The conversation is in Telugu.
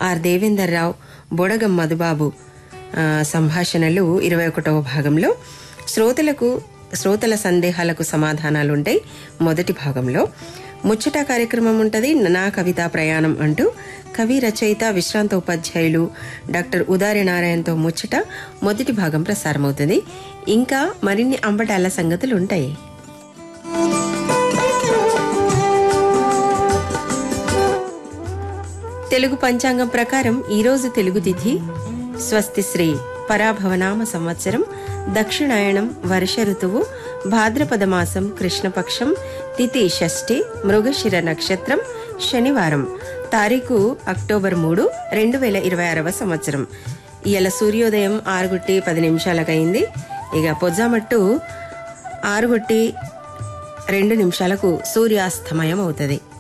ఆర్ దేవేందర్ రావు బొడగం మధుబాబు ఆ, సంభాషణలు ఇరవై ఒకటవ భాగంలో శ్రోతలకు శ్రోతల సందేహాలకు సమాధానాలుంటాయి మొదటి భాగంలో ముచ్చట కార్యక్రమం ఉంటుంది నా కవితా ప్రయాణం అంటూ కవి రచయిత విశ్రాంత ఉపాధ్యాయులు డాక్టర్ ఉదారి నారాయణతో ముచ్చట మొదటి భాగం ప్రసారమవుతుంది ఇంకా మరిన్ని అంబటాల సంగతులు ఉంటాయి తెలుగు పంచాంగం ప్రకారం ఈరోజు తెలుగు తిథి స్వస్తి శ్రీ పరాభవనామ సంవత్సరం దక్షిణాయనం వర్ష ఋతువు భాద్రపద మాసం కృష్ణపక్షం తిథి షష్ఠి మృగశిర నక్షత్రం శనివారం తారీఖు అక్టోబర్ మూడు రెండు వేల ఇరవై ఆరవ సంవత్సరం ఇవాళ సూర్యోదయం ఆరుగుట్టి పది నిమిషాలకైంది ఇక పొజ్జామట్టు ఆరుగుట్టి రెండు నిమిషాలకు సూర్యాస్తమయం అవుతుంది